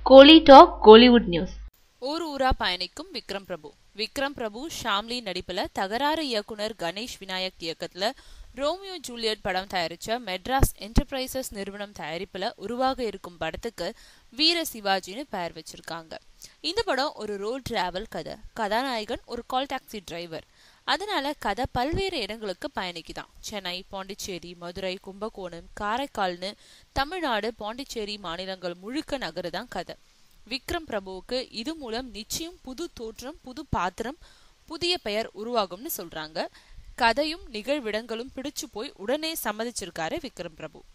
கோலி talk Kollywood news ஊர் ஊரா பயணிக்கும் விக்ரம் பிரபு விக்ரம் பிரபு ஷாம்லி நடிப்புல தகராறு இயக்குனர் கணேஷ் விநாயக் இயக்கத்துல ரோமியோ ஜூலியட் படம் தயாரிச்ச மெட்ராஸ் என்டர்பிரைசஸ் நிறுவனம் தயாரிப்புல உருவாக இருக்கும் படத்துக்கு வீர சிவாஜின்னு பெயர் வச்சிருக்காங்க இந்த படம் ஒரு ரோட் டிராவல் கதை கதாநாயகன் ஒரு கால் டாக்ஸி டிரைவர் அதனால கதை பல்வேறு இடங்களுக்கு பயணிக்குதான் சென்னை பாண்டிச்சேரி மதுரை கும்பகோணம் காரைக்கால்னு தமிழ்நாடு பாண்டிச்சேரி மாநிலங்கள் முழுக்க நகருதான் கதை விக்ரம் பிரபுவுக்கு இது மூலம் நிச்சயம் புது தோற்றம் புது பாத்திரம் புதிய பெயர் உருவாகும்னு சொல்றாங்க கதையும் நிகழ்விடங்களும் பிடிச்சு போய் உடனே சம்மதிச்சிருக்காரு விக்ரம் பிரபு